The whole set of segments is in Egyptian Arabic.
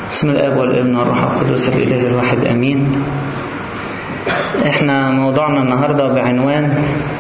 بسم الاب والابن والروح القدس الاله الواحد امين احنا موضوعنا النهارده بعنوان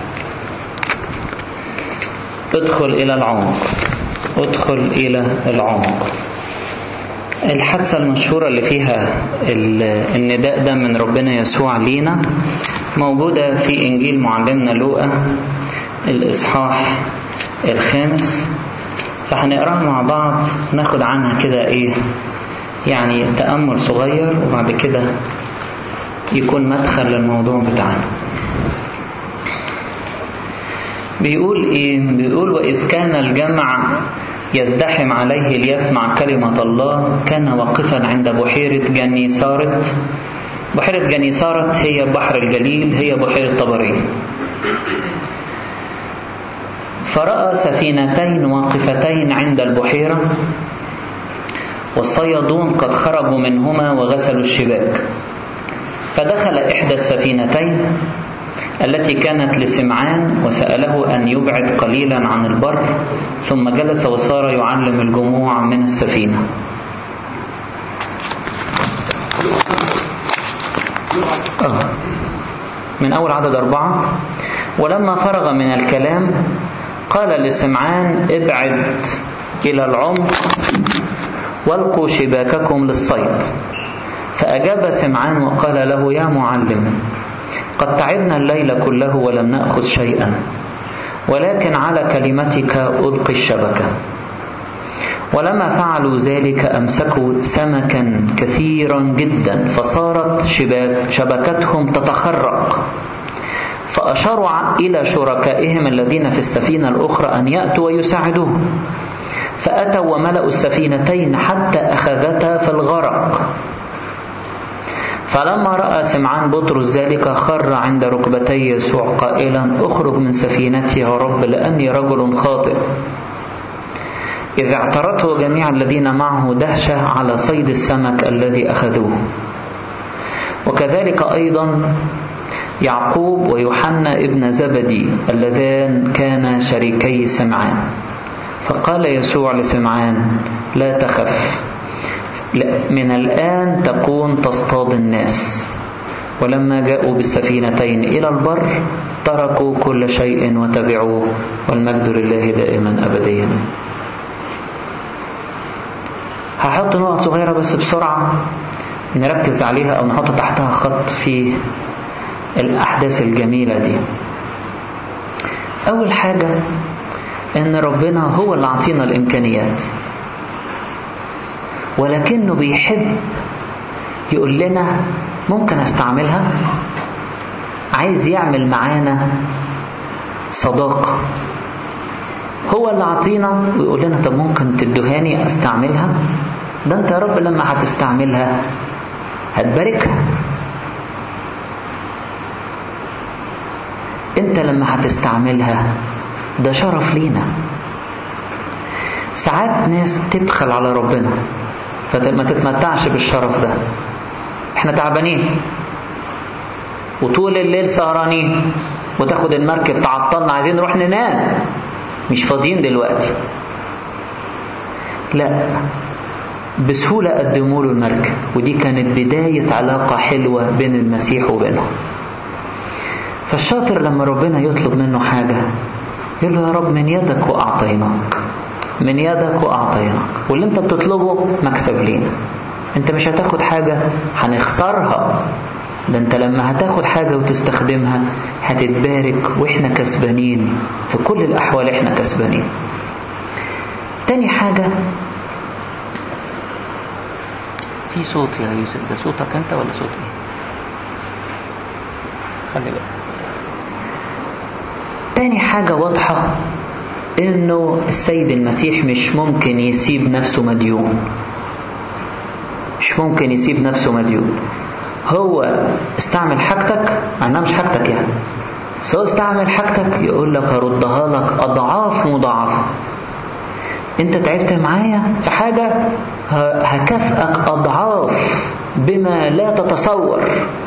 ادخل الى العمق ادخل الى العمق الحادثة المشهورة اللي فيها النداء ده من ربنا يسوع لينا موجودة في إنجيل معلمنا لوقا الإصحاح الخامس فهنقراها مع بعض ناخد عنها كده إيه يعني تأمل صغير وبعد كده يكون مدخل للموضوع بتاعنا بيقول إيه بيقول وإذ كان الجمع يزدحم عليه ليسمع كلمة الله كان واقفا عند بحيرة جنيسارة بحيرة جنيسارة هي بحر الجليل هي بحيرة طبرية فرأى سفينتين واقفتين عند البحيرة والصيادون قد خرجوا منهما وغسلوا الشباك فدخل إحدى السفينتين التي كانت لسمعان وسأله أن يبعد قليلا عن البر ثم جلس وصار يعلم الجموع من السفينة آه. من أول عدد أربعة ولما فرغ من الكلام قال لسمعان ابعد إلى العمق والقوا شباككم للصيد فأجاب سمعان وقال له يا معلم قد تعبنا الليل كله ولم نأخذ شيئا ولكن على كلمتك ألقي الشبكة ولما فعلوا ذلك أمسكوا سمكا كثيرا جدا فصارت شباك شبكتهم تتخرق فأشاروا إلى شركائهم الذين في السفينة الأخرى أن يأتوا ويساعدوهم فأتوا وملأوا السفينتين حتى أخذتا في الغرق فلما رأى سمعان بطرس ذلك خر عند ركبتي يسوع قائلا اخرج من سفينتي يا رب لأني رجل خاطئ إذ اعترته جميع الذين معه دهشة على صيد السمك الذي أخذوه وكذلك أيضا يعقوب ويوحنا ابن زبدي اللذان كانا شريكي سمعان فقال يسوع لسمعان لا تخف من الآن تكون تصطاد الناس ولما جاءوا بالسفينتين إلى البر تركوا كل شيء وتبعوه والمجد لله دائما أبديا هحط نقط صغيرة بس بسرعة نركز عليها أو نحط تحتها خط في الأحداث الجميلة دي أول حاجة إن ربنا هو اللي عطينا الإمكانيات ولكنه بيحب يقول لنا ممكن استعملها عايز يعمل معانا صداقة هو اللي عطينا ويقول لنا طب ممكن تدهاني استعملها ده انت يا رب لما هتستعملها هتباركها انت لما هتستعملها ده شرف لينا ساعات ناس تبخل على ربنا فما تتمتعش بالشرف ده احنا تعبانين وطول الليل سهرانين وتاخد المركب تعطلنا عايزين نروح ننام مش فاضيين دلوقتي لا بسهولة قدموا له المركب ودي كانت بداية علاقة حلوة بين المسيح وبينهم فالشاطر لما ربنا يطلب منه حاجة يقول له يا رب من يدك وأعطيناك من يدك وأعطيناك واللي انت بتطلبه مكسب لينا انت مش هتاخد حاجة هنخسرها ده انت لما هتاخد حاجة وتستخدمها هتتبارك واحنا كسبانين في كل الأحوال احنا كسبانين تاني حاجة في صوت يا يوسف ده صوتك انت ولا صوت ايه خلي بالك تاني حاجة واضحة انه السيد المسيح مش ممكن يسيب نفسه مديون مش ممكن يسيب نفسه مديون هو استعمل حاجتك مع انها مش حاجتك يعني بس هو استعمل حاجتك يقول لك هردها لك اضعاف مضاعفه انت تعبت معايا في حاجه هكافئك اضعاف بما لا تتصور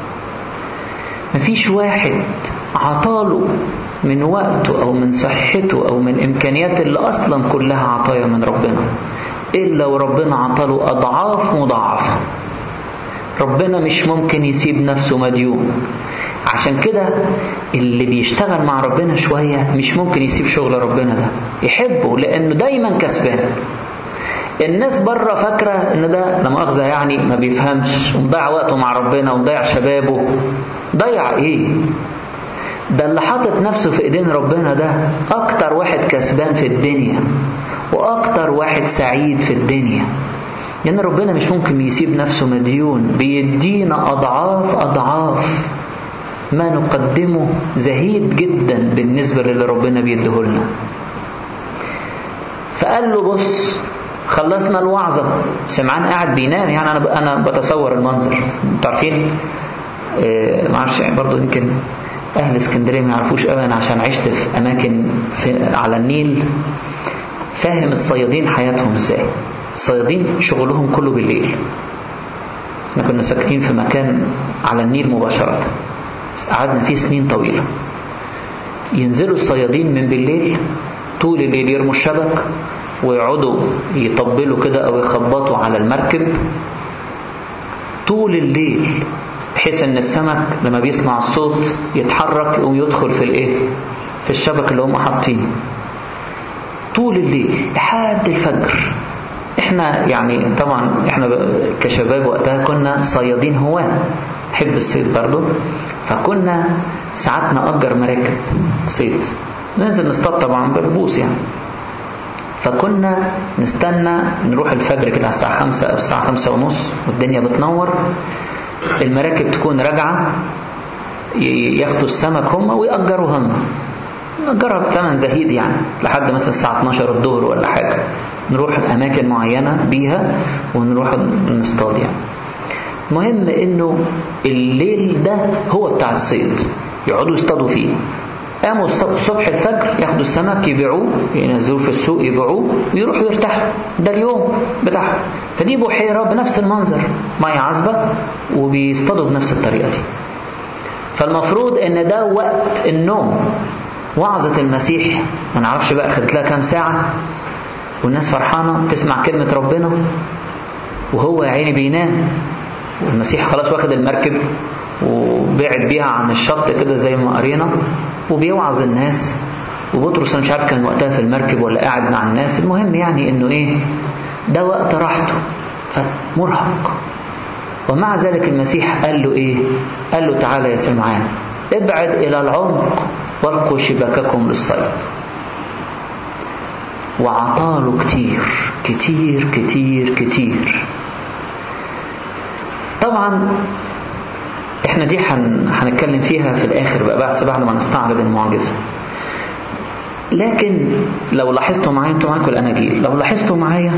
مفيش واحد عطاله من وقته أو من صحته أو من إمكانيات اللي أصلا كلها عطايا من ربنا إلا وربنا عطاله أضعاف مضاعفة ربنا مش ممكن يسيب نفسه مديون عشان كده اللي بيشتغل مع ربنا شوية مش ممكن يسيب شغل ربنا ده يحبه لأنه دايما كسبان الناس بره فاكرة ان ده لا مؤاخذة يعني ما بيفهمش ومضيع وقته مع ربنا ومضيع شبابه ضيع ايه ده اللي حاطط نفسه في ايدين ربنا ده اكتر واحد كسبان في الدنيا واكتر واحد سعيد في الدنيا لان يعني ربنا مش ممكن يسيب نفسه مديون بيدينا اضعاف اضعاف ما نقدمه زهيد جدا بالنسبة للي ربنا بيديه لنا فقال له بص خلصنا الوعظة سمعان قاعد بينام يعني أنا أنا بتصور المنظر انتوا عارفين اه ما اعرفش يعني برضه يمكن أهل اسكندرية ما يعرفوش قوي أنا عشان عشت في أماكن في على النيل فاهم الصيادين حياتهم ازاي الصيادين شغلهم كله بالليل احنا كنا ساكنين في مكان على النيل مباشرة قعدنا فيه سنين طويلة ينزلوا الصيادين من بالليل طول الليل يرموا الشبك ويقعدوا يطبلوا كده او يخبطوا على المركب طول الليل بحيث ان السمك لما بيسمع الصوت يتحرك يقوم يدخل في الايه في الشبك اللي هم حاطينه طول الليل لحد الفجر احنا يعني طبعا احنا كشباب وقتها كنا صيادين هواة نحب الصيد برضه فكنا ساعات نأجر مراكب صيد ننزل نصطاد طبعا بالبوس يعني فكنا نستنى نروح الفجر كده على الساعة خمسة أو الساعة خمسة ونص والدنيا بتنور المراكب تكون راجعة ياخدوا السمك هم ويأجروها لنا نأجرها بثمن زهيد يعني لحد مثلا الساعة 12 الظهر ولا حاجة نروح أماكن معينة بيها ونروح نصطاد يعني المهم انه الليل ده هو بتاع الصيد يقعدوا يصطادوا فيه قاموا الصبح الفجر ياخدوا السمك يبيعوه ينزلوه في السوق يبيعوه ويروحوا يرتاحوا ده اليوم بتاعهم فدي بحيرة بنفس المنظر مية عذبة وبيصطادوا بنفس الطريقة دي فالمفروض ان ده وقت النوم وعظة المسيح ما نعرفش بقى خدت لها كام ساعة والناس فرحانة تسمع كلمة ربنا وهو يا عيني بينام والمسيح خلاص واخد المركب وبعد بيها عن الشط كده زي ما قرينا وبيوعظ الناس وبطرس انا مش عارف كان وقتها في المركب ولا قاعد مع الناس المهم يعني انه ايه ده وقت راحته فمرهق ومع ذلك المسيح قال له ايه قال له تعالى يا سمعان ابعد الى العمق والقوا شباككم للصيد وعطاله كتير كتير كتير كتير طبعا احنا دي هنتكلم فيها في الاخر بقى بس بعد ما نستعرض المعجزه لكن لو لاحظتوا معايا انتوا معاكم الاناجيل لو لاحظتوا معايا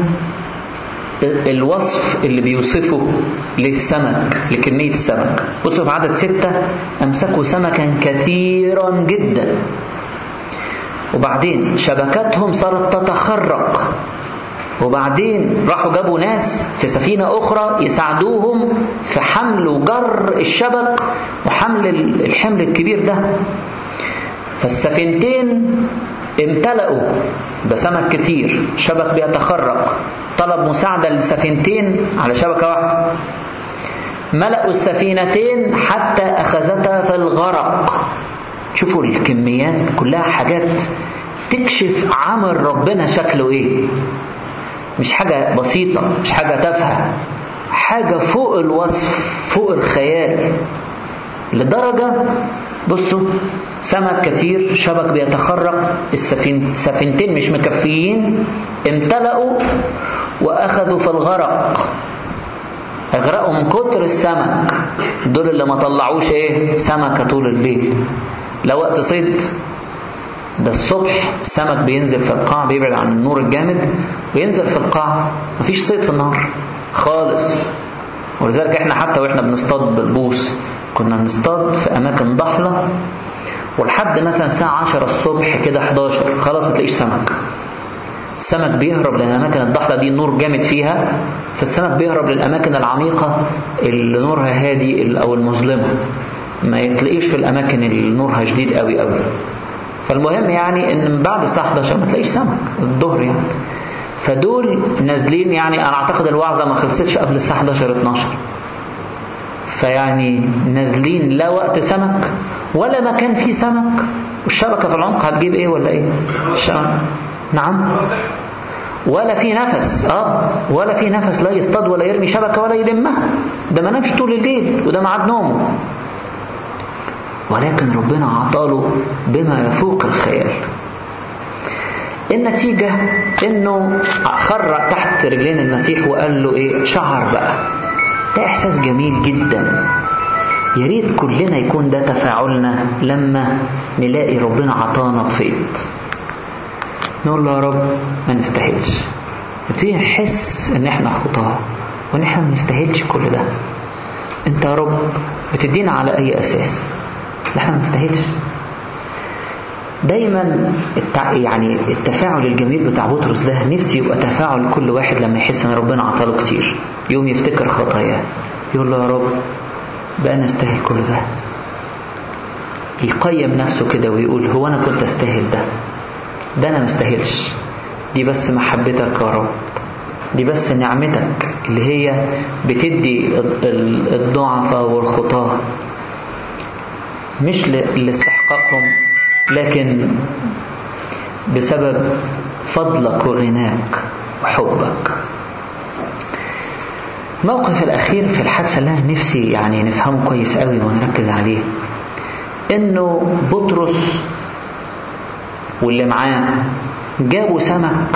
الوصف اللي بيوصفه للسمك لكمية السمك بصوا في عدد ستة أمسكوا سمكا كثيرا جدا وبعدين شبكاتهم صارت تتخرق وبعدين راحوا جابوا ناس في سفينة أخرى يساعدوهم في حمل وجر الشبك وحمل الحمل الكبير ده فالسفينتين امتلأوا بسمك كتير شبك بيتخرق طلب مساعدة للسفينتين على شبكة واحدة ملأوا السفينتين حتى أخذتا في الغرق شوفوا الكميات كلها حاجات تكشف عمل ربنا شكله ايه مش حاجة بسيطة مش حاجة تافهة حاجة فوق الوصف فوق الخيال لدرجة بصوا سمك كتير شبك بيتخرق السفين سفينتين مش مكفيين امتلأوا وأخذوا في الغرق اغرقوا من كتر السمك دول اللي ما طلعوش ايه سمكة طول الليل لا وقت صيد ده الصبح السمك بينزل في القاع بيبعد عن النور الجامد وينزل في القاع مفيش صيد في النهار خالص ولذلك احنا حتى واحنا بنصطاد بالبوص كنا نصطاد في اماكن ضحله ولحد مثلا الساعه 10 الصبح كده 11 خلاص ما تلاقيش سمك السمك بيهرب لان الاماكن الضحله دي النور جامد فيها فالسمك بيهرب للاماكن العميقه اللي نورها هادي او المظلمه ما يتلاقيش في الاماكن اللي نورها شديد قوي قوي فالمهم يعني ان من بعد الساعه 11 ما تلاقيش سمك الظهر يعني فدول نازلين يعني انا اعتقد الوعظة ما خلصتش قبل الساعة 11 12 فيعني نازلين لا وقت سمك ولا مكان فيه سمك والشبكة في العمق هتجيب ايه ولا ايه الشبكة. نعم ولا في نفس اه ولا في نفس لا يصطاد ولا يرمي شبكة ولا يلمها ده ما نامش طول الليل وده ميعاد نومه ولكن ربنا عطاله بما يفوق الخيال النتيجة انه خر تحت رجلين المسيح وقال له ايه شعر بقى ده احساس جميل جدا يا ريت كلنا يكون ده تفاعلنا لما نلاقي ربنا عطانا بفيض نقول له يا رب ما نستاهلش نبتدي نحس ان احنا خطاه وان احنا ما نستاهلش كل ده انت يا رب بتدينا على اي اساس احنا ما نستاهلش دايما التع... يعني التفاعل الجميل بتاع بطرس ده نفسي يبقى تفاعل كل واحد لما يحس ان ربنا عطاله كتير يوم يفتكر خطاياه يقول له يا رب بقى انا استاهل كل ده يقيم نفسه كده ويقول هو انا كنت استاهل ده ده انا مستاهلش دي بس محبتك يا رب دي بس نعمتك اللي هي بتدي الضعفاء والخطاه مش لاستحقاقهم لكن بسبب فضلك وغناك وحبك الموقف الأخير في الحادثة اللي أنا نفسي يعني نفهمه كويس قوي ونركز عليه إنه بطرس واللي معاه جابوا سمك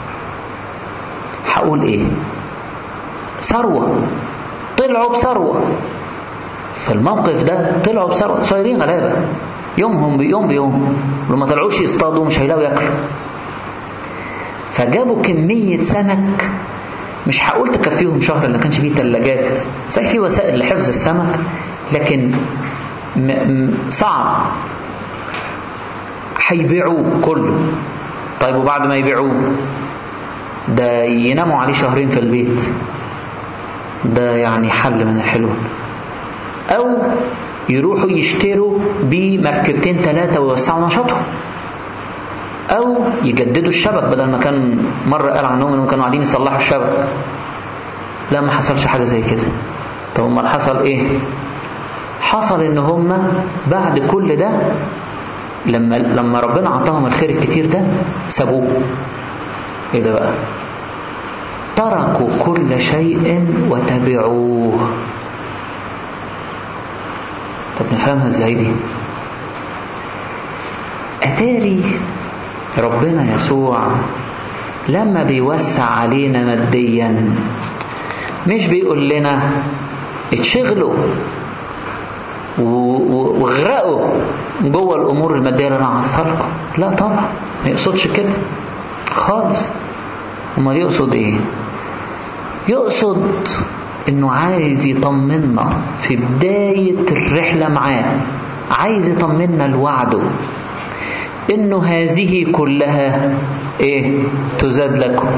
هقول إيه ثروة طلعوا بثروة في الموقف ده طلعوا بثروة صايرين غلابة يومهم بيوم بيوم ولما طلعوش يصطادوا مش هيلاقوا ياكلوا فجابوا كمية سمك مش هقول تكفيهم شهر اللي كانش فيه ثلاجات صحيح في وسائل لحفظ السمك لكن م م صعب هيبيعوه كله طيب وبعد ما يبيعوه ده يناموا عليه شهرين في البيت ده يعني حل من الحلول او يروحوا يشتروا بمركبتين ثلاثة ويوسعوا نشاطهم أو يجددوا الشبك بدل ما كان مرة قال عنهم إنهم كانوا قاعدين يصلحوا الشبك لا ما حصلش حاجة زي كده طب امال حصل إيه؟ حصل إن هم بعد كل ده لما لما ربنا عطاهم الخير الكتير ده سابوه إيه ده بقى؟ تركوا كل شيء وتبعوه طب نفهمها ازاي دي اتاري ربنا يسوع لما بيوسع علينا ماديا مش بيقول لنا اتشغلوا واغرقوا جوه الامور الماديه اللي انا هعطلكم لا طبعا ما يقصدش كده خالص امال يقصد ايه يقصد انه عايز يطمنا في بداية الرحلة معاه عايز يطمنا لوعده انه هذه كلها ايه تزاد لكم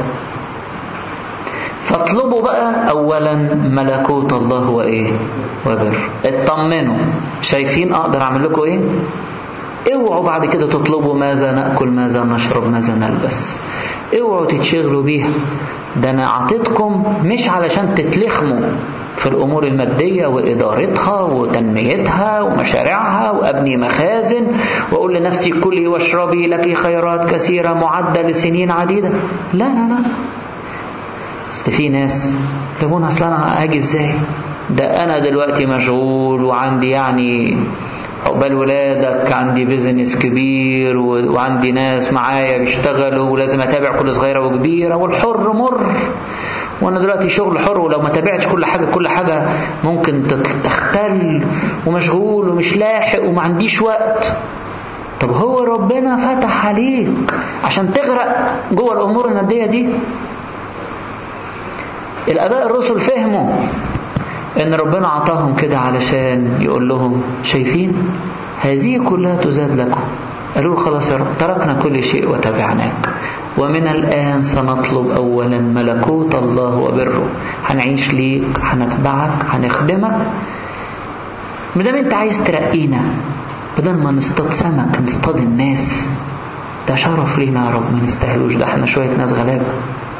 فاطلبوا بقى اولا ملكوت الله وايه وبر اطمنوا شايفين اقدر اعمل لكم ايه اوعوا بعد كده تطلبوا ماذا ناكل ماذا نشرب ماذا نلبس اوعوا تتشغلوا بيها ده انا اعطيتكم مش علشان تتلخموا في الامور الماديه وادارتها وتنميتها ومشاريعها وابني مخازن واقول لنفسي كلي واشربي لك خيرات كثيره معده لسنين عديده لا لا لا بس في ناس يقولون اصل انا هاجي ازاي ده انا دلوقتي مشغول وعندي يعني عقبال ولادك عندي بيزنس كبير وعندي ناس معايا بيشتغلوا ولازم اتابع كل صغيره وكبيره والحر مر وانا دلوقتي شغل حر ولو ما تابعتش كل حاجه كل حاجه ممكن تختل ومشغول ومش لاحق وما عنديش وقت طب هو ربنا فتح عليك عشان تغرق جوه الامور الماديه دي الاباء الرسل فهموا ان ربنا عطاهم كده علشان يقول لهم شايفين هذه كلها تزاد لكم قالوا خلاص يا رب تركنا كل شيء وتبعناك ومن الآن سنطلب أولا ملكوت الله وبره هنعيش ليك هنتبعك هنخدمك مدام انت عايز ترقينا بدل ما نصطاد سمك نصطاد الناس ده شرف لينا يا رب ما نستاهلوش ده احنا شوية ناس غلابة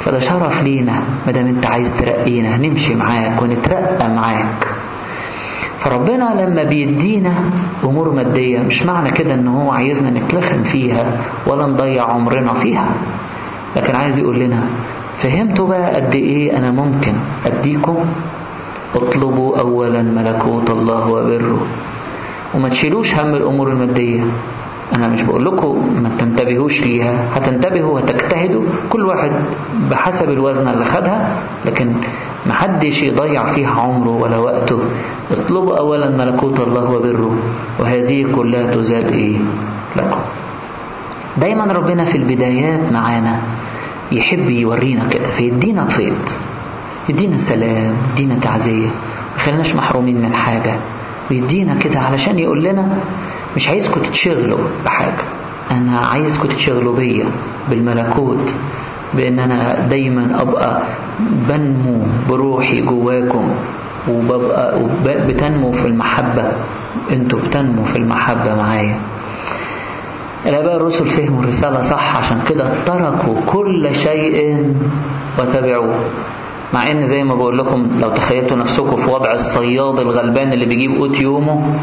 فده شرف لينا ما دام انت عايز ترقينا نمشي معاك ونترقى معاك فربنا لما بيدينا امور ماديه مش معنى كده ان هو عايزنا نتلخم فيها ولا نضيع عمرنا فيها لكن عايز يقول لنا فهمتوا بقى قد ايه انا ممكن اديكم اطلبوا اولا ملكوت الله وبره وما تشيلوش هم الامور الماديه انا مش بقول لكم ما تنتبهوش ليها هتنتبهوا وتجتهدوا كل واحد بحسب الوزن اللي خدها لكن ما حدش يضيع فيها عمره ولا وقته اطلبوا اولا ملكوت الله وبره وهذه كلها تزاد ايه لكم دايما ربنا في البدايات معانا يحب يورينا كده فيدينا فيض يدينا سلام يدينا تعزية ما يخليناش محرومين من حاجة ويدينا كده علشان يقول لنا مش عايزكم تتشغلوا بحاجة أنا عايزكم تتشغلوا بيا بالملكوت بأن أنا دايما أبقى بنمو بروحي جواكم وببقى بتنمو في المحبة انتوا بتنمو في المحبة معايا الآباء الرسل فهموا الرسالة صح عشان كده تركوا كل شيء وتبعوه مع ان زي ما بقول لكم لو تخيلتوا نفسكم في وضع الصياد الغلبان اللي بيجيب قوت يومه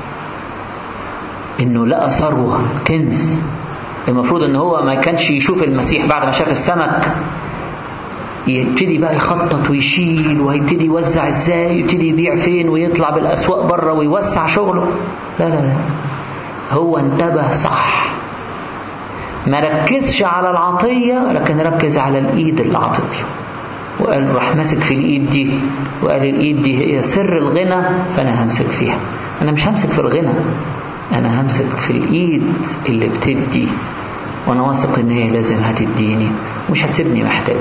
انه لقى ثروه كنز المفروض ان هو ما كانش يشوف المسيح بعد ما شاف السمك يبتدي بقى يخطط ويشيل وهيبتدي يوزع ازاي يبتدي يبيع فين ويطلع بالاسواق بره ويوسع شغله لا لا لا هو انتبه صح ما ركزش على العطية لكن ركز على الإيد اللي عطته وقال راح ماسك في الإيد دي وقال الإيد دي هي سر الغنى فأنا همسك فيها أنا مش همسك في الغنى أنا همسك في الإيد اللي بتدي وأنا واثق إن هي لازم هتديني مش هتسيبني محتاج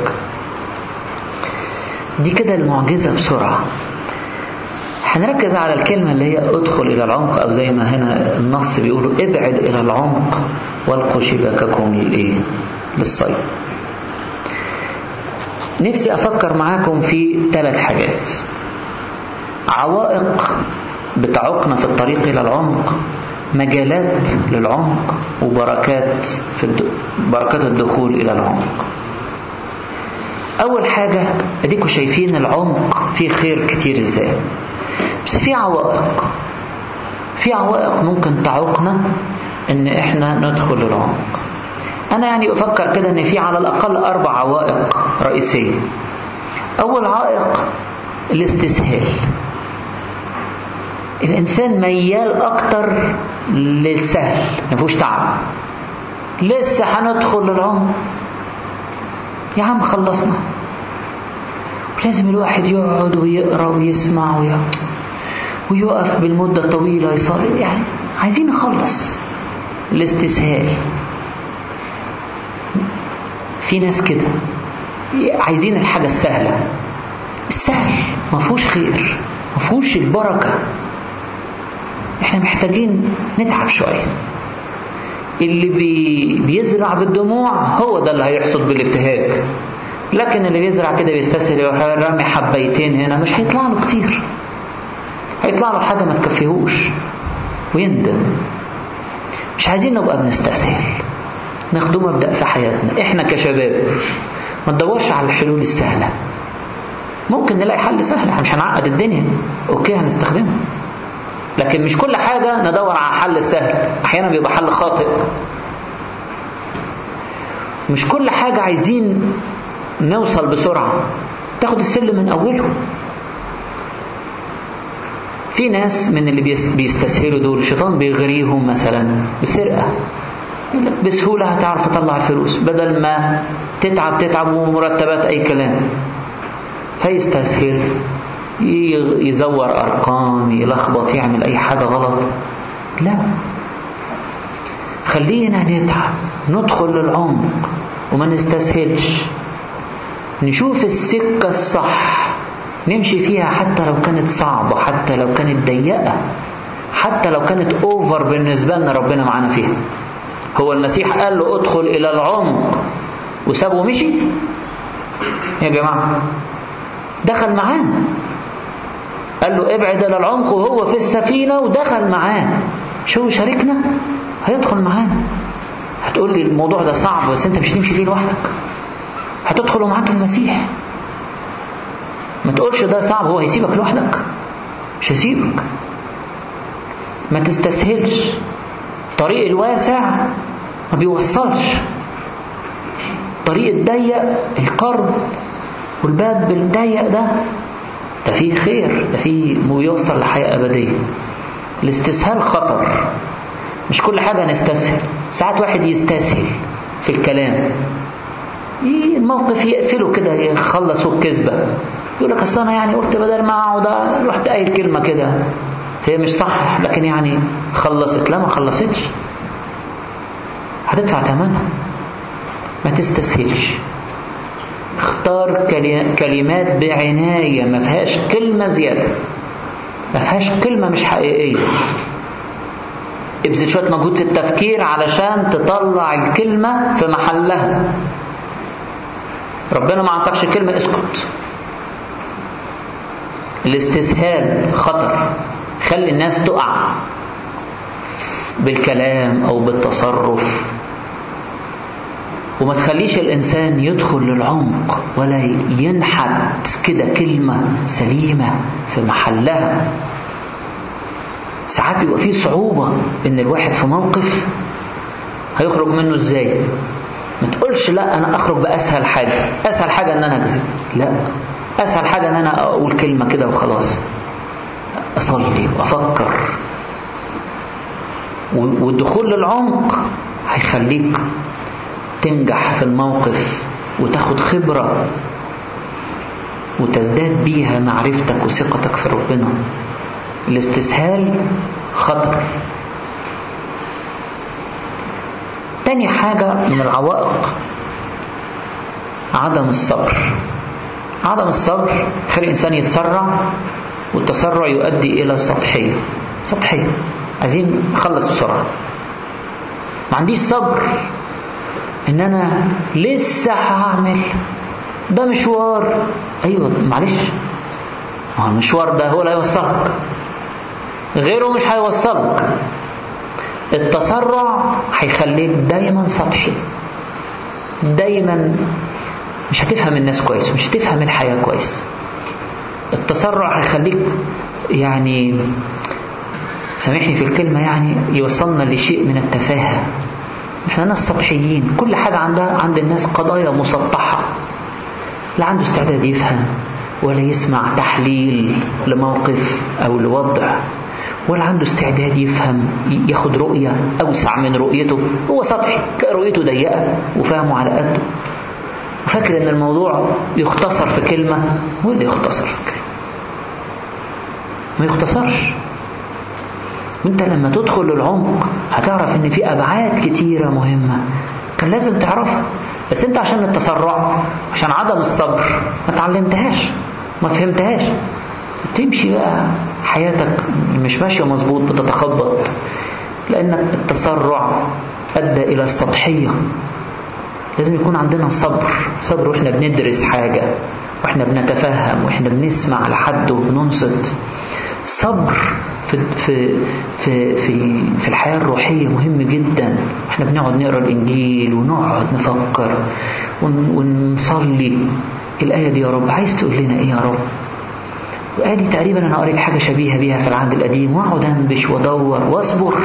دي كده المعجزة بسرعة هنركز على الكلمة اللي هي ادخل إلى العمق أو زي ما هنا النص بيقولوا ابعد إلى العمق والقوا شباككم للإيه؟ للصيد. نفسي أفكر معاكم في ثلاث حاجات. عوائق بتعوقنا في الطريق إلى العمق مجالات للعمق وبركات في الد... بركات الدخول إلى العمق. أول حاجة أديكم شايفين العمق فيه خير كتير إزاي. بس في عوائق في عوائق ممكن تعوقنا ان احنا ندخل العمق انا يعني افكر كده ان في على الاقل اربع عوائق رئيسيه اول عائق الاستسهال الانسان ميال اكتر للسهل ما فيهوش تعب لسه هندخل للعمق يا عم خلصنا لازم الواحد يقعد ويقرا ويسمع ويقعد ويقف بالمدة طويلة يصلي يعني عايزين نخلص الاستسهال في ناس كده عايزين الحاجة السهلة السهل ما فيهوش خير ما فيهوش البركة احنا محتاجين نتعب شوية اللي بي بيزرع بالدموع هو ده اللي هيحصد بالابتهاج لكن اللي بيزرع كده بيستسهل رامي حبيتين هنا مش هيطلع له كتير هيطلع له حاجة ما تكفيهوش ويندم مش عايزين نبقى بنستسهل ناخده مبدأ في حياتنا احنا كشباب ما تدورش على الحلول السهلة ممكن نلاقي حل سهل احنا مش هنعقد الدنيا اوكي هنستخدمه لكن مش كل حاجة ندور على حل سهل احيانا بيبقى حل خاطئ مش كل حاجة عايزين نوصل بسرعة تاخد السلم من أوله في ناس من اللي بيستسهلوا دول الشيطان بيغريهم مثلا بالسرقة يقول لك بسهولة هتعرف تطلع الفلوس بدل ما تتعب تتعب ومرتبات أي كلام فيستسهل يزور أرقام يلخبط يعمل أي حاجة غلط لا خلينا نتعب ندخل للعمق وما نستسهلش نشوف السكة الصح نمشي فيها حتى لو كانت صعبة حتى لو كانت ضيقة حتى لو كانت اوفر بالنسبة لنا ربنا معانا فيها هو المسيح قال له ادخل الى العمق وسابه ومشي يا جماعة دخل معاه قال له ابعد الى العمق وهو في السفينة ودخل معاه شو شاركنا هيدخل معانا هتقول لي الموضوع ده صعب بس انت مش هتمشي فيه لوحدك هتدخلوا معاك المسيح ما تقولش ده صعب هو هيسيبك لوحدك مش هيسيبك ما تستسهلش الطريق الواسع ما بيوصلش الطريق الضيق القرب والباب الضيق ده ده فيه خير ده فيه بيوصل لحياة أبدية الاستسهال خطر مش كل حاجة نستسهل ساعات واحد يستسهل في الكلام الموقف يقفله كده يخلصوا الكذبة يقول لك اصل انا يعني قلت بدل ما اقعد رحت قايل كلمة كده هي مش صح لكن يعني خلصت لا ما خلصتش هتدفع ثمنها ما تستسهلش اختار كلمات بعناية ما فيهاش كلمة زيادة ما فيهاش كلمة مش حقيقية ابذل شوية مجهود في التفكير علشان تطلع الكلمة في محلها ربنا ما عطاكش كلمة اسكت الاستسهال خطر خلي الناس تقع بالكلام أو بالتصرف وما تخليش الإنسان يدخل للعمق ولا ينحت كده كلمة سليمة في محلها ساعات بيبقى فيه صعوبة إن الواحد في موقف هيخرج منه إزاي ما تقولش لا أنا أخرج بأسهل حاجة أسهل حاجة إن أنا أكذب لا أسهل حاجة إن أنا أقول كلمة كده وخلاص أصلي وأفكر والدخول للعمق هيخليك تنجح في الموقف وتاخد خبرة وتزداد بيها معرفتك وثقتك في ربنا الاستسهال خطر تاني حاجة من العوائق عدم الصبر عدم الصبر يخلي الإنسان يتسرع والتسرع يؤدي إلى سطحية سطحية عايزين نخلص بسرعة ما عنديش صبر ان انا لسه هعمل ده مشوار ايوه معلش ما هو المشوار ده هو اللي هيوصلك غيره مش هيوصلك التسرع هيخليك دايما سطحي دايما مش هتفهم الناس كويس مش هتفهم الحياة كويس التسرع هيخليك يعني سامحني في الكلمة يعني يوصلنا لشيء من التفاهة احنا ناس سطحيين كل حاجة عندها عند الناس قضايا مسطحة لا عنده استعداد يفهم ولا يسمع تحليل لموقف أو لوضع ولا عنده استعداد يفهم ياخد رؤية أوسع من رؤيته هو سطحي رؤيته ضيقة وفهمه على قده وفاكر ان الموضوع يختصر في كلمة هو اللي يختصر في كلمة ما يختصرش وانت لما تدخل للعمق هتعرف ان في ابعاد كتيرة مهمة كان لازم تعرفها بس انت عشان التسرع عشان عدم الصبر ما تعلمتهاش ما فهمتهاش تمشي بقى حياتك مش ماشية مظبوط بتتخبط لأن التسرع أدى إلى السطحية لازم يكون عندنا صبر صبر وإحنا بندرس حاجة وإحنا بنتفهم وإحنا بنسمع لحد وبننصت صبر في في في في في الحياة الروحية مهم جدا احنا بنقعد نقرا الإنجيل ونقعد نفكر ونصلي الآية دي يا رب عايز تقول لنا إيه يا رب الآية دي تقريبا أنا قريت حاجة شبيهة بيها في العهد القديم وأقعد أنبش وأدور وأصبر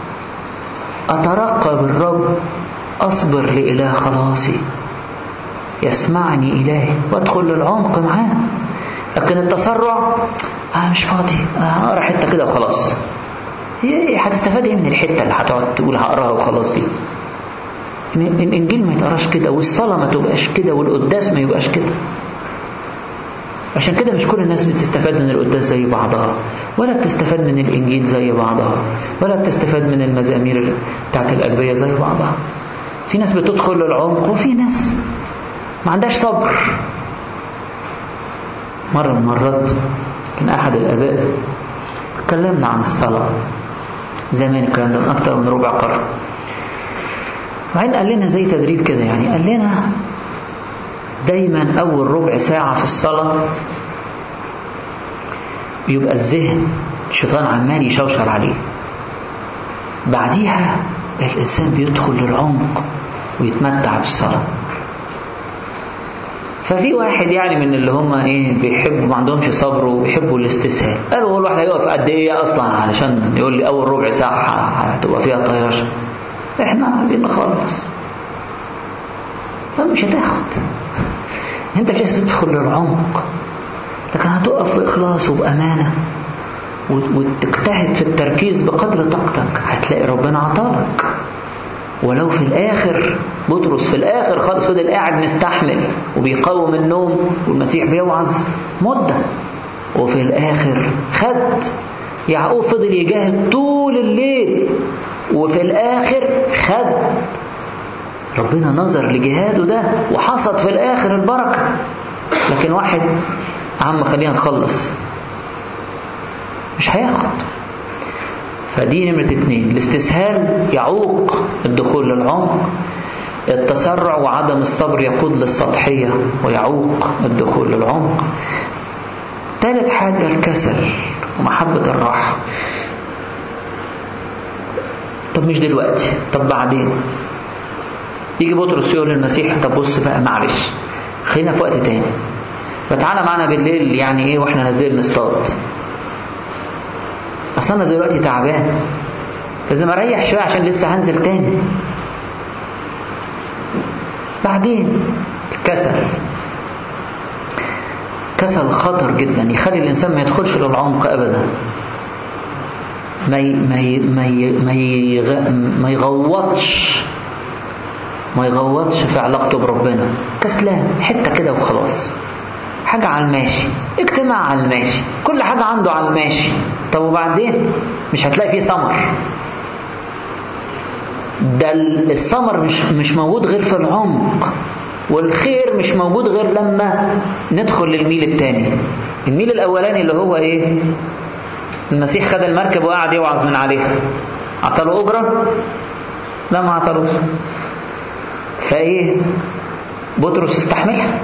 أترقب الرب أصبر لإله خلاصي يسمعني إلهي وأدخل للعمق معاه لكن التسرع آه مش فاضي آه أقرأ حتة كده وخلاص هي هتستفاد ايه من الحتة اللي هتقعد تقول هقراها وخلاص دي الإنجيل ما يتقراش كده والصلاة ما تبقاش كده والقداس ما يبقاش كده عشان كده مش كل الناس بتستفاد من القداس زي بعضها ولا بتستفاد من الإنجيل زي بعضها ولا بتستفاد من المزامير بتاعت الأجبية زي بعضها في ناس بتدخل للعمق وفي ناس ما عندهاش صبر مرة من المرات كان أحد الآباء تكلمنا عن الصلاة زمان الكلام ده من أكتر من ربع قرن وبعدين قال لنا زي تدريب كده يعني قال لنا دايما أول ربع ساعة في الصلاة بيبقى الذهن الشيطان عمال يشوشر عليه بعديها الإنسان بيدخل للعمق ويتمتع بالصلاة ففي واحد يعني من اللي هم ايه بيحبوا ما عندهمش صبر وبيحبوا الاستسهال قالوا هو الواحد هيقف قد ايه اصلا علشان يقول لي اول ربع ساعه هتبقى فيها طيشه احنا عايزين نخلص مش هتاخد انت مش عايز تدخل للعمق لكن هتقف بإخلاص وبأمانة وتجتهد في التركيز بقدر طاقتك هتلاقي ربنا عطالك ولو في الآخر بطرس في الآخر خالص فضل قاعد مستحمل وبيقاوم النوم والمسيح بيوعظ مدة وفي الآخر خد يعقوب فضل يجاهد طول الليل وفي الآخر خد ربنا نظر لجهاده ده وحصد في الآخر البركة لكن واحد عم خلينا نخلص مش هياخد فدي نمرة اتنين الاستسهال يعوق الدخول للعمق التسرع وعدم الصبر يقود للسطحية ويعوق الدخول للعمق ثالث حاجة الكسل ومحبة الراحة طب مش دلوقتي طب بعدين يجي بطرس يقول للمسيح طب بص بقى معلش خلينا في وقت تاني فتعالى معانا بالليل يعني ايه واحنا نازلين نصطاد اصل انا دلوقتي تعبان لازم اريح شويه عشان لسه هنزل تاني بعدين الكسل كسل خطر جدا يخلي الانسان ما يدخلش للعمق ابدا ما ي... ما ي... ما ي... ما, يغ... ما يغوطش ما يغوطش في علاقته بربنا كسلان حته كده وخلاص حاجة على الماشي اجتماع على الماشي كل حاجة عنده على الماشي طب وبعدين مش هتلاقي فيه ثمر ده الثمر مش مش موجود غير في العمق والخير مش موجود غير لما ندخل للميل الثاني الميل الاولاني اللي هو ايه المسيح خد المركب وقعد يوعظ من عليها عطاله اجره لا ما عطالوش فايه بطرس استحملها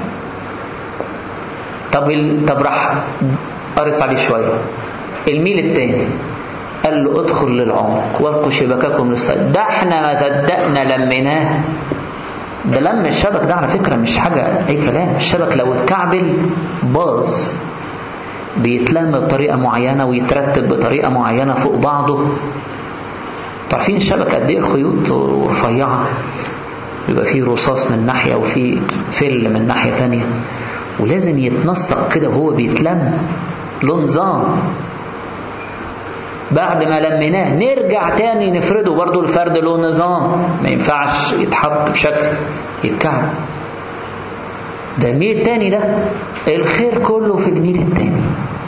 طب ال... طب راح قرص عليه شويه الميل الثاني قال له ادخل للعمق والقوا شبككم للصيد ده احنا ما صدقنا لميناه ده لم الشبك ده على فكره مش حاجه اي كلام الشبك لو اتكعبل باظ بيتلم بطريقه معينه ويترتب بطريقه معينه فوق بعضه عارفين الشبك قد ايه خيوط رفيعه بيبقى فيه رصاص من ناحيه وفيه فل من ناحيه تانية ولازم يتنسق كده وهو بيتلم له نظام بعد ما لميناه نرجع تاني نفرده برضو الفرد له نظام ما ينفعش يتحط بشكل يتكعب ده الميل التاني ده الخير كله في الميل التاني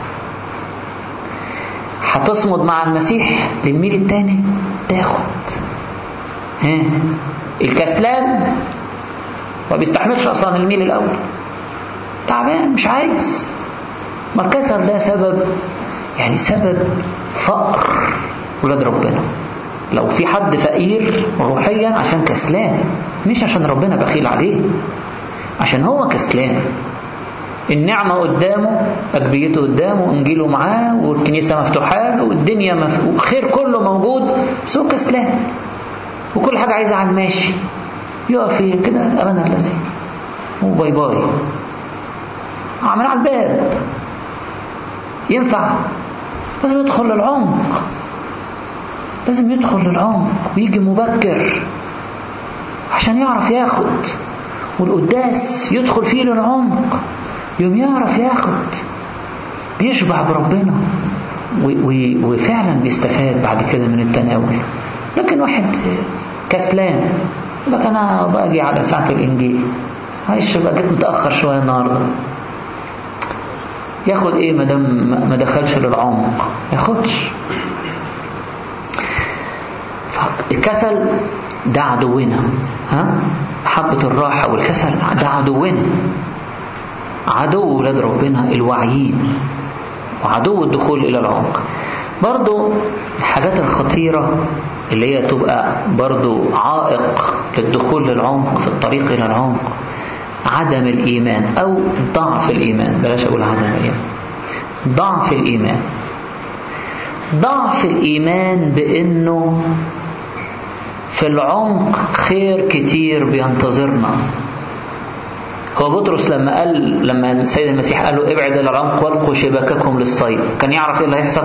هتصمد مع المسيح للميل التاني تاخد ها الكسلان ما بيستحملش اصلا الميل الاول تعبان مش عايز ما الكسل ده سبب يعني سبب فقر ولاد ربنا لو في حد فقير روحيا عشان كسلان مش عشان ربنا بخيل عليه عشان هو كسلان النعمة قدامه أجبيته قدامه إنجيله معاه والكنيسة مفتوحة له والدنيا مف... والخير كله موجود بس هو كسلان وكل حاجة عايزة على الماشي يقف كده أمان اللازم وباي باي عمل على الباب ينفع لازم يدخل للعمق لازم يدخل للعمق ويجي مبكر عشان يعرف ياخد والقداس يدخل فيه للعمق يوم يعرف ياخد بيشبع بربنا وفعلا بيستفاد بعد كده من التناول لكن واحد كسلان لك انا باجي على ساعة الانجيل معلش بقى جيت متأخر شوية النهارده ياخد ايه ما دام ما دخلش للعمق ياخدش الكسل ده عدونا ها حبة الراحة والكسل ده عدونا عدو ولاد ربنا الواعيين وعدو الدخول إلى العمق برضو الحاجات الخطيرة اللي هي تبقى برضو عائق للدخول للعمق في الطريق إلى العمق عدم الإيمان أو ضعف الإيمان بلاش أقول عدم الإيمان ضعف الإيمان ضعف الإيمان بأنه في العمق خير كتير بينتظرنا هو بطرس لما قال لما السيد المسيح قال له ابعد العمق والقوا شباككم للصيد كان يعرف ايه اللي هيحصل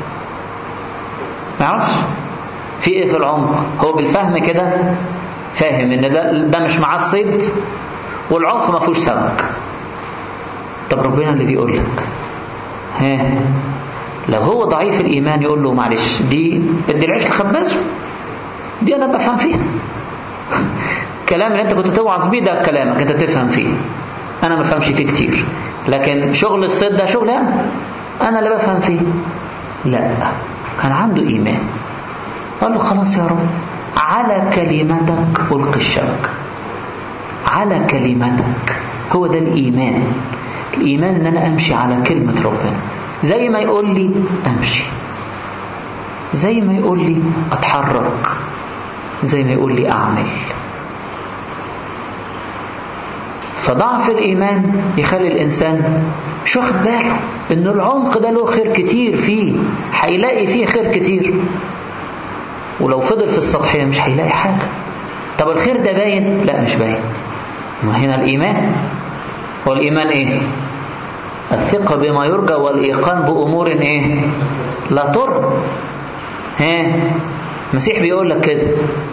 ما يعرفش في ايه في العمق هو بالفهم كده فاهم ان ده ده مش ميعاد صيد والعمق ما فيهوش سمك طب ربنا اللي بيقول لك ها لو هو ضعيف الايمان يقول له معلش دي ادي العيش لخبازه دي انا بفهم فيها الكلام اللي انت كنت توعظ بيه ده كلامك انت تفهم فيه انا ما بفهمش فيه كتير لكن شغل الصيد ده شغل انا انا اللي بفهم فيه لا كان عنده ايمان قال له خلاص يا رب على كلمتك القي الشبكه على كلمتك هو ده الايمان الايمان ان انا امشي على كلمه ربنا زي ما يقول لي امشي زي ما يقول لي اتحرك زي ما يقول لي اعمل فضعف الإيمان يخلي الإنسان مش واخد باله إن العمق ده له خير كتير فيه هيلاقي فيه خير كتير ولو فضل في السطحية مش هيلاقي حاجة طب الخير ده باين؟ لا مش باين ما هنا الإيمان هو الإيمان إيه؟ الثقة بما يرجى والإيقان بأمور إيه؟ لا ترى ها المسيح بيقول لك كده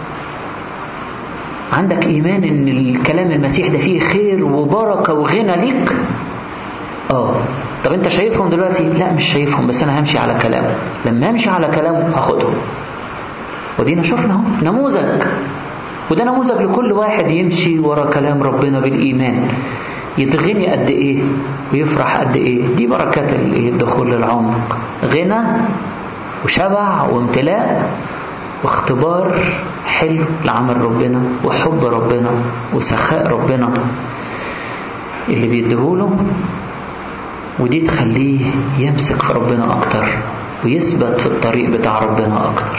عندك إيمان إن الكلام المسيح ده فيه خير وبركة وغنى ليك آه طب أنت شايفهم دلوقتي لا مش شايفهم بس أنا همشي على كلامه لما أمشي على كلامه هاخدهم ودينا شفنا اهو نموذج وده نموذج لكل واحد يمشي ورا كلام ربنا بالإيمان يتغني قد إيه ويفرح قد إيه دي بركات الدخول للعمق غنى وشبع وامتلاء واختبار حلو لعمل ربنا وحب ربنا وسخاء ربنا اللي بيديهوله ودي تخليه يمسك في ربنا أكتر ويثبت في الطريق بتاع ربنا أكتر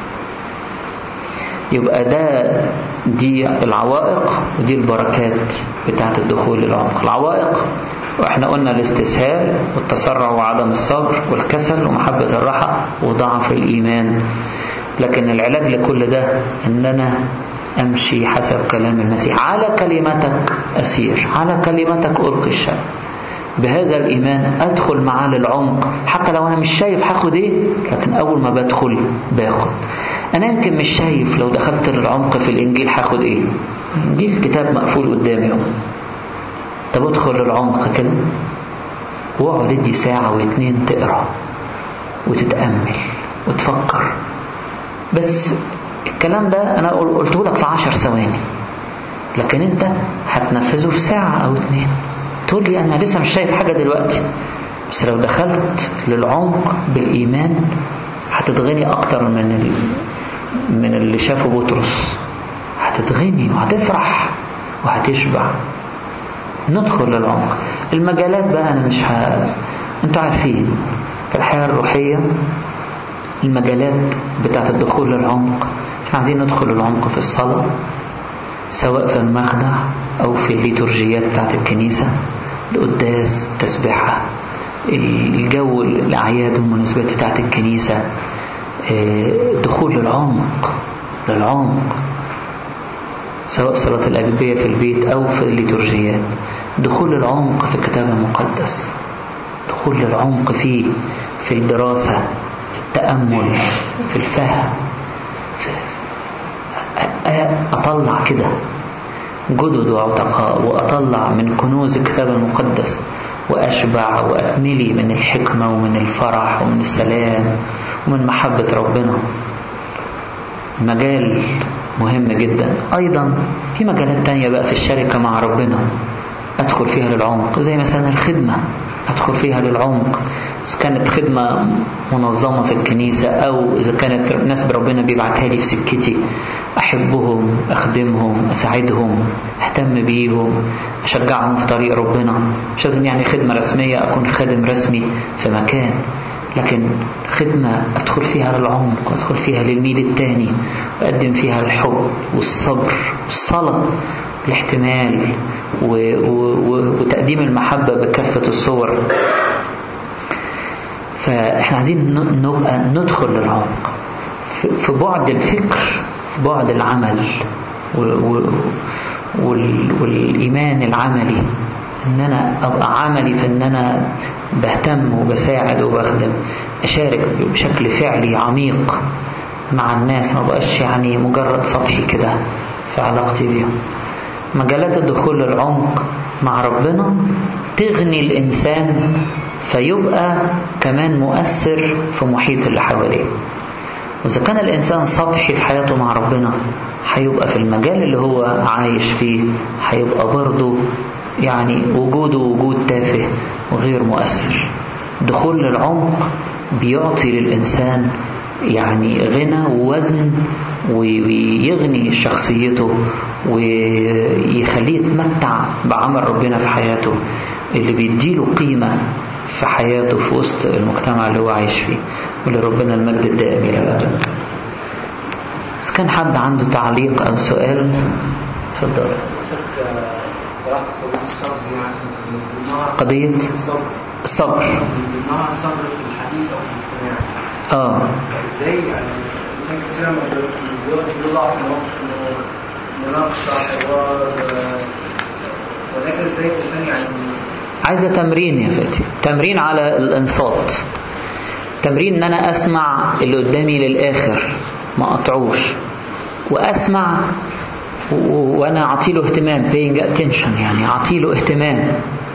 يبقى ده دي العوائق ودي البركات بتاعت الدخول للعمق العوائق واحنا قلنا الاستسهال والتسرع وعدم الصبر والكسل ومحبة الراحة وضعف الإيمان لكن العلاج لكل ده ان انا امشي حسب كلام المسيح على كلمتك اسير على كلمتك القي الشر بهذا الايمان ادخل معاه للعمق حتى لو انا مش شايف هاخد ايه لكن اول ما بدخل باخد انا يمكن مش شايف لو دخلت للعمق في الانجيل هاخد ايه الانجيل كتاب مقفول قدامي اهو طب ادخل للعمق كده واقعد ادي ساعه واتنين تقرا وتتامل وتفكر بس الكلام ده انا قلته لك في عشر ثواني لكن انت هتنفذه في ساعة او اتنين تقول لي انا لسه مش شايف حاجة دلوقتي بس لو دخلت للعمق بالايمان هتتغني اكتر من ال... من اللي شافه بطرس هتتغني وهتفرح وهتشبع ندخل للعمق المجالات بقى انا مش ه... انتوا عارفين في الحياة الروحية المجالات بتاعت الدخول للعمق احنا عايزين ندخل العمق في الصلاة سواء في المخدع أو في الليتورجيات بتاعت الكنيسة القداس التسبيحة الجو الأعياد والمناسبات بتاعت الكنيسة الدخول للعمق للعمق سواء صلاة الأجبية في البيت أو في الليتورجيات دخول العمق في الكتاب المقدس دخول للعمق فيه في الدراسة التأمل في الفهم في أطلع كده جدد وعتقاء وأطلع من كنوز الكتاب المقدس وأشبع وأكملي من الحكمة ومن الفرح ومن السلام ومن محبة ربنا مجال مهم جدا أيضا في مجالات تانية بقى في الشركة مع ربنا أدخل فيها للعمق زي مثلا الخدمة أدخل فيها للعمق إذا كانت خدمة منظمة في الكنيسة أو إذا كانت ناس بربنا بيبعتها لي في سكتي أحبهم أخدمهم أساعدهم أهتم بيهم أشجعهم في طريق ربنا مش لازم يعني خدمة رسمية أكون خادم رسمي في مكان لكن خدمة أدخل فيها للعمق أدخل فيها للميل التاني وأقدم فيها الحب والصبر والصلاة الاحتمال و... و... وتقديم المحبة بكافة الصور فاحنا عايزين نبقى ندخل للعمق في بعد الفكر في بعد العمل و... و... والإيمان العملي ان انا ابقى عملي في ان انا بهتم وبساعد وبخدم اشارك بشكل فعلي عميق مع الناس ما بقاش يعني مجرد سطحي كده في علاقتي بيهم مجالات الدخول للعمق مع ربنا تغني الإنسان فيبقى كمان مؤثر في محيط اللي حواليه وإذا كان الإنسان سطحي في حياته مع ربنا هيبقى في المجال اللي هو عايش فيه هيبقى برضه يعني وجوده وجود تافه وغير مؤثر دخول للعمق بيعطي للإنسان يعني غنى ووزن ويغني شخصيته ويخليه يتمتع بعمل ربنا في حياته اللي بيديله قيمة في حياته في وسط المجتمع اللي هو عايش فيه ولربنا المجد الدائم إلى الأبد إذا كان حد عنده تعليق أو سؤال تفضل قضية الصبر بمعنى الصبر في الحديث أو في الاستماع اه ازاي يعني انسان كثيرا ما بيضع في موقف مناقشه حوار ولكن ازاي الانسان يعني عايزة تمرين يا فتي تمرين على الانصات تمرين ان انا اسمع اللي قدامي للاخر ما اقطعوش واسمع وانا اعطيله اهتمام paying attention يعني اعطيله اهتمام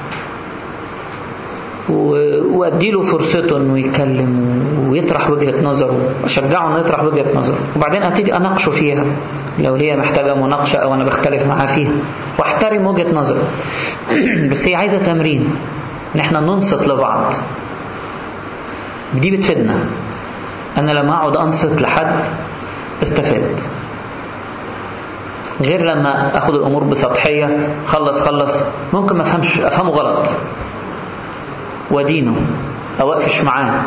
واديله فرصته انه يتكلم ويطرح وجهة نظره اشجعه انه يطرح وجهة نظره وبعدين ابتدي اناقشه فيها لو هي محتاجة مناقشة او انا بختلف معاه فيها واحترم وجهة نظره بس هي عايزة تمرين ان احنا ننصت لبعض دي بتفيدنا انا لما اقعد انصت لحد استفاد غير لما اخد الامور بسطحية خلص خلص ممكن ما افهمش افهمه غلط ودينه أو أقفش معاه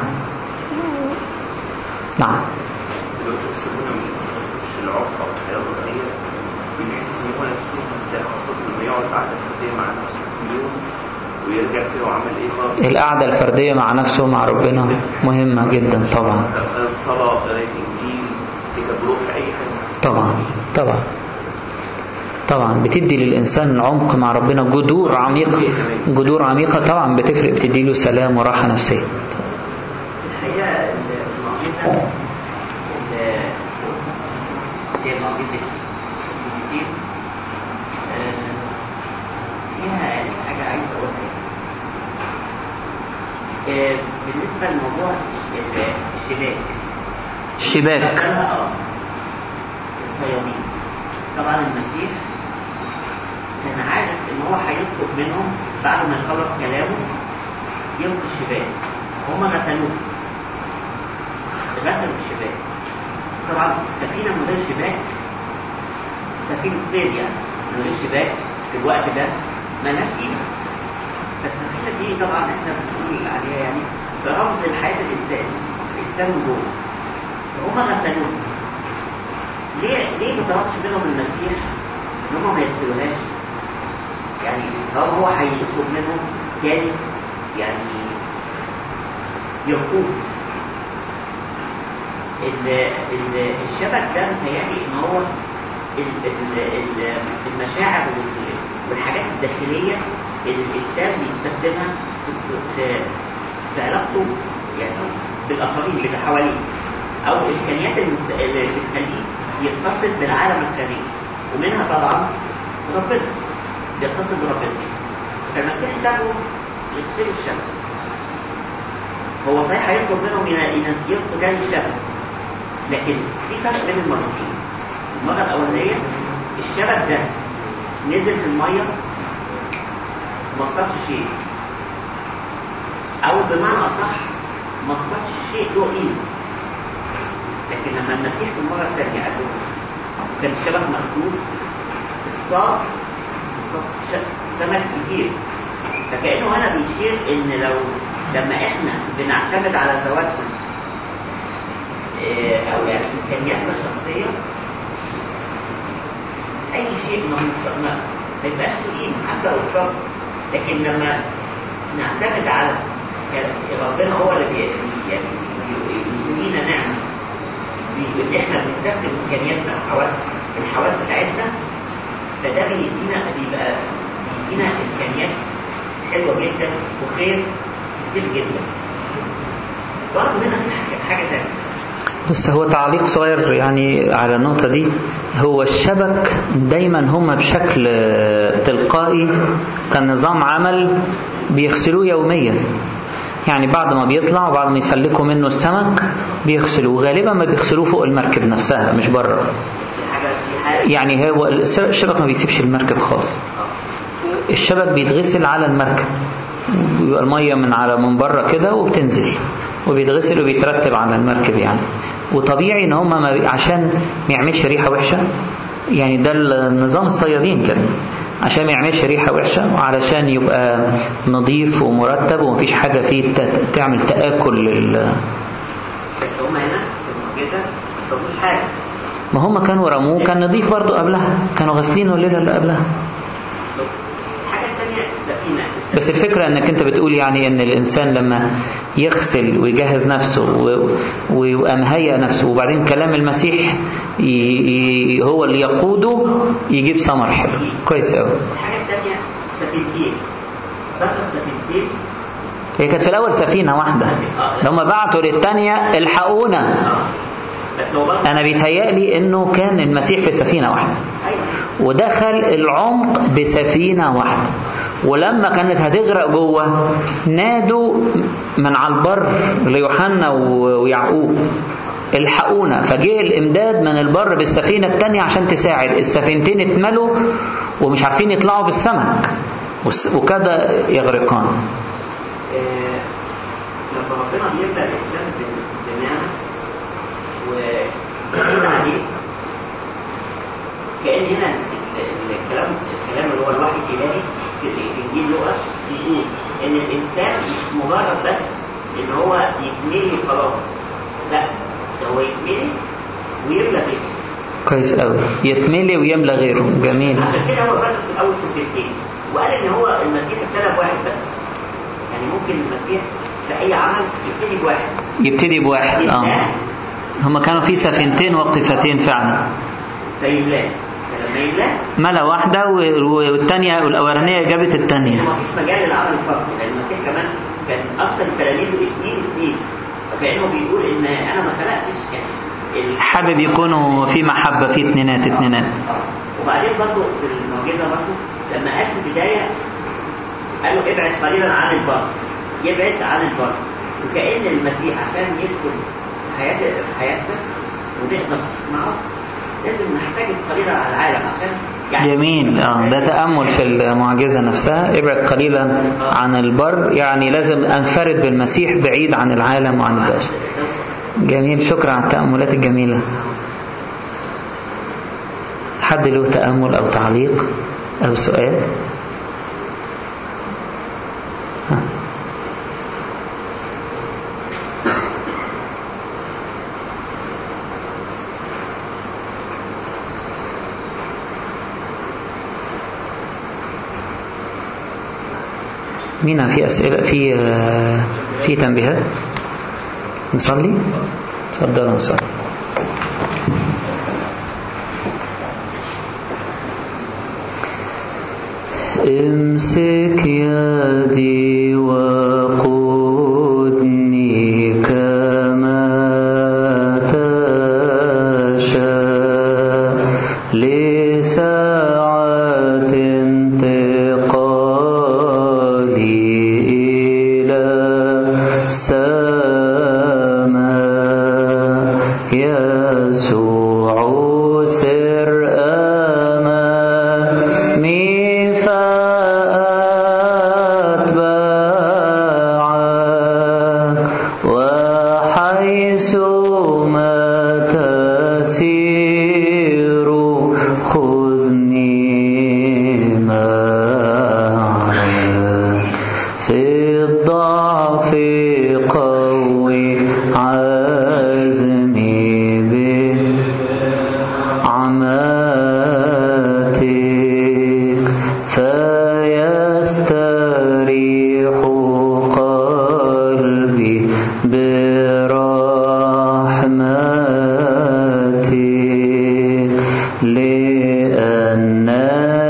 نعم دلوقتي بيسمونا من يخش العمق او الحياه الروحيه بنحس ان هو نفسيا مرتاح خاصه لما يقعد قعده فرديه مع نفسه كل يوم ويرجع كده وعمل ايه خالص القعدة الفردية مع نفسه مع ربنا مهمة جدا طبعا صلاه قرايه انجيل كتاب روح اي حاجه طبعا طبعا طبعا بتدي للإنسان عمق مع ربنا جذور عميقة جذور عميقة طبعا بتفرق بتدي له سلام وراحة نفسية الحقيقة المعجزة اللي هي معجزة السكينتين فيها يعني حاجة عايز أقولها آه، بالنسبة لموضوع الش- الشباك الشباك مثلا اه الصيادين طبعا المسيح كان عارف ان هو هيطلب منهم بعد ما يخلص كلامه يلقي الشباك هم غسلوه غسلوا الشباك طبعا سفينه من غير شباك سفينه سير يعني من غير شباك في الوقت ده ملهاش قيمه فالسفينه دي طبعا احنا بنقول عليها يعني برمز لحياه الانسان الانسان من جوه فهم غسلوه ليه ليه ما طلبش منهم المسيح ان هم ما يغسلوهاش يعني طالما هو هيطلب منهم تاني يعني يقوم ال- ال- الشبك ده متهيألي ان هو ال- ال- ال- المشاعر وال- والحاجات الداخلية اللي الإنسان بيستخدمها في- في في علاقته يعني بالآخرين اللي حواليه أو الإمكانيات المس- اللي بتخليه يتصل بالعالم الخارجي ومنها طبعا ربنا يتصل بربنا فالمسيح سابه يغسلوا الشبك هو صحيح هيطلب منهم ين- ينز- يلقوا تاني الشبك لكن في فرق بين المرتين المرة الأولانية الشبك ده نزل في المية ما اصطادش شيء أو بمعنى أصح ما اصطادش شيء له قيمة لكن لما المسيح في المرة الثانية قال له كان الشبك مغسول اصطاد اصطاد ش- سمك كتير فكأنه هنا بيشير إن لو لما إحنا بنعتمد على ذواتنا إيه، أو يعني إمكانياتنا الشخصية أي شيء ما بنص- ما ما يبقاش له قيمة حتى لو اصطاد لكن لما نعتمد على يعني ربنا هو اللي بي يعني يدينا نعمة بي- ان احنا بنستخدم امكانياتنا وحواس الحواس بتاعتنا فده بيدينا بيبقى بيدينا امكانيات حلوه جدا وخير كتير جدا برضه هنا في حاجه حاجه ثانيه بس هو تعليق صغير يعني على النقطة دي هو الشبك دايما هم بشكل تلقائي كنظام عمل بيغسلوه يوميا يعني بعد ما بيطلع وبعد ما يسلكوا منه السمك بيغسلوه غالبا ما بيغسلوه فوق المركب نفسها مش بره بس حاجه في حاجه يعني هو الشبك ما بيسيبش المركب خالص الشبك بيتغسل على المركب بيبقى المية من على من بره كده وبتنزل وبيتغسل وبيترتب على المركب يعني وطبيعي ان هم ما بي- عشان ما يعملش ريحة وحشة يعني ده النظام الصيادين كده عشان ما يعملش ريحة وحشة وعلشان يبقى نظيف ومرتب ومفيش حاجة فيه ت- تعمل تآكل لل... بس هم هنا في المعجزه ما استخدموش حاجه ما هم كانوا رموه كان نظيف برضه قبلها كانوا غاسلينه الليلة اللي قبلها بالظبط. الحاجه الثانيه السفينه بس الفكرة انك انت بتقول يعني ان الانسان لما يغسل ويجهز نفسه و- ويبقى مهيئ نفسه وبعدين كلام المسيح ي- ي- هو اللي يقوده يجيب ثمر حلو كويس قوي الحاجه الثانيه سفينتين سافر سفينتين هي كانت في الاول سفينة واحدة لما بعتوا للتانية الحقونا اه بس هو برضه انا بيتهيألي انه كان المسيح في سفينة واحدة ايوه ودخل العمق بسفينة واحدة ولما كانت هتغرق جوه نادوا من على البر ليوحنا و- ويعقوب الحقونا فجه الامداد من البر بالسفينة التانية عشان تساعد السفينتين اتملوا ومش عارفين يطلعوا بالسمك وس- وكاد يغرقان آه، لما ربنا بيبدا الانسان بال- بنعمه ويعين عليه كان هنا ال- ال- الكلام الكلام اللي هو الوحي الالهي في ال- في انجيل لوقا بيقول ان الانسان مش مجرد بس ان هو يتملي وخلاص لا ده هو يتملي ويملى غيره كويس قوي يتملي ويملى غيره جميل عشان كده هو ذكر في الاول سفرتين وقال ان هو المسيح ابتدى بواحد بس يعني ممكن المسيح في اي عمل يبتدي بواحد يبتدي بواحد اه يملاه هما كانوا في سفينتين وقفتين فعلا فيملاه فلما يملاه ملا واحدة و- والتانية والأولانية جابت التانية ما فيش مجال للعمل الفردي لان المسيح كمان كان ارسل تلاميذه اثنين اثنين فكانه بيقول ان انا ما خلقتش يعني ال- حابب يكونوا في محبة في اتنينات اتنينات آه. وبعدين برضه في المعجزه برضه لما قال في البدايه قال له ابعد قليلا عن البر يبعد عن البر وكأن المسيح عشان يدخل في حياتك في حياتنا ونقدر نسمعه لازم نحتاج قليلا على العالم عشان جميل اه ده تأمل في المعجزة نفسها ابعد قليلا عن البر يعني لازم انفرد بالمسيح بعيد عن العالم وعن الدهشة جميل شكرا على التأملات الجميلة حد له تأمل أو تعليق أو سؤال ها. مين في أسئلة في آه، في تنبيهات نصلي تفضلوا نصلي امسك يدي وقودني كما تشاء لساعة انتقالي إلى السماء يسوع سر أمامي فأتبعك وحيث ما تسير خذني معك في الضعف قوي عزمي به عماتك فيستريح قلبي برحمتك لأنك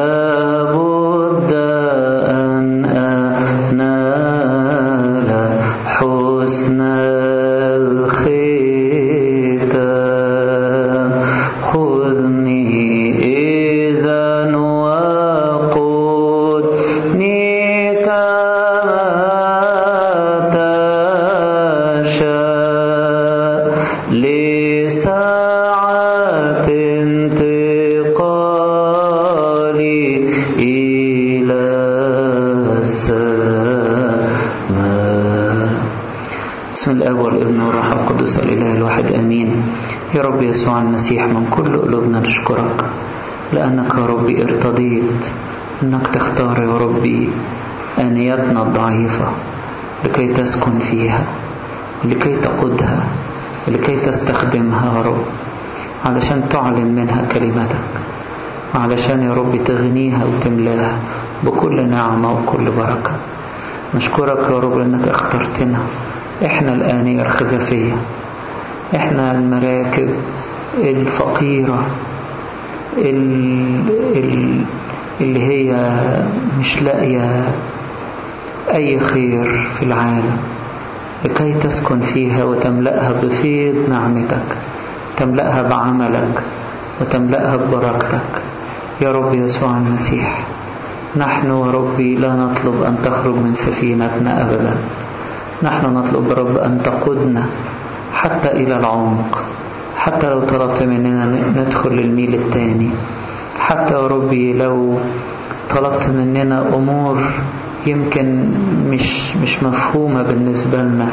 لابد أن أنال حسن الختام خذني إذا وقودني كما تشاء لساعة انتقالي إلى السماء بسم الاب والابن والروح القدس الاله الواحد امين يا رب يسوع المسيح من كل قلوبنا نشكرك لانك يا ربي ارتضيت انك تختار يا ربي انيتنا الضعيفه لكي تسكن فيها ولكي تقودها ولكي تستخدمها يا رب علشان تعلن منها كلمتك وعلشان يا رب تغنيها وتملاها بكل نعمة وكل بركة نشكرك يا رب لأنك اخترتنا احنا الآنية الخزفية احنا المراكب الفقيرة ال- ال- اللي هي مش لاقية أي خير في العالم لكي تسكن فيها وتملأها بفيض نعمتك تملأها بعملك وتملأها ببركتك يا رب يسوع المسيح نحن يا ربي لا نطلب أن تخرج من سفينتنا أبدا نحن نطلب رب أن تقودنا حتى إلى العمق حتى لو طلبت مننا ندخل للميل الثاني حتى يا ربي لو طلبت مننا أمور يمكن مش مش مفهومة بالنسبة لنا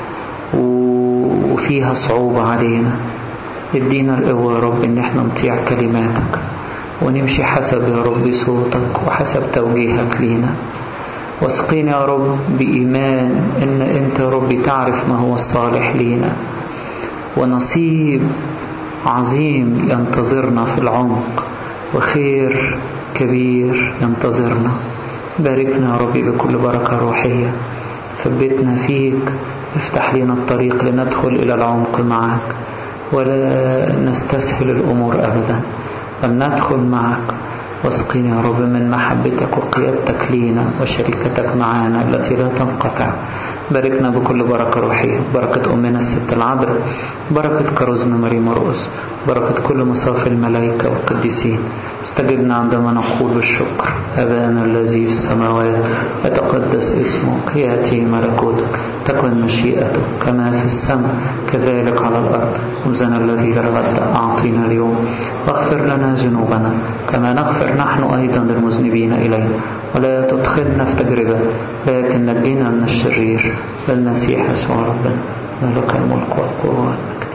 و- وفيها صعوبة علينا ادينا القوة يا رب ان احنا نطيع كلماتك ونمشي حسب يا رب صوتك وحسب توجيهك لينا واسقينا يا رب بإيمان ان انت يا رب تعرف ما هو الصالح لينا ونصيب عظيم ينتظرنا في العمق وخير كبير ينتظرنا باركنا يا ربي بكل بركة روحية ثبتنا فيك افتح لنا الطريق لندخل إلى العمق معك ولا نستسهل الأمور أبدا بل ندخل معك واسقنا يا رب من محبتك وقيادتك لينا وشركتك معنا التي لا تنقطع باركنا بكل بركة روحية بركة أمنا الست العذراء بركة كرزنا مريم مرقس بركة كل مصاف الملائكة والقديسين استجبنا عندما نقول الشكر أبانا الذي في السماوات يتقدس اسمك يأتي ملكوتك تكن مشيئتك كما في السماء كذلك على الأرض خبزنا الذي للغد أعطينا اليوم واغفر لنا ذنوبنا كما نغفر نحن أيضا للمذنبين إلينا ولا تدخلنا في تجربة لكن نجينا من الشرير بالمسيح يسوع ربنا لك الملك والقوة والمجد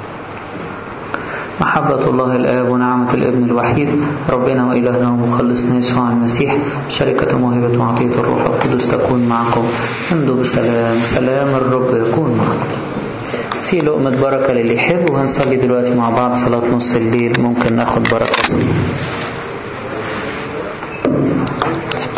محبة الله الآب ونعمة الابن الوحيد ربنا وإلهنا ومخلصنا يسوع المسيح شركة موهبة وعطية الروح القدس تكون معكم امضوا بسلام سلام الرب يكون معكم في لقمة بركة للي يحب وهنصلي دلوقتي مع بعض صلاة نص الليل ممكن ناخد بركة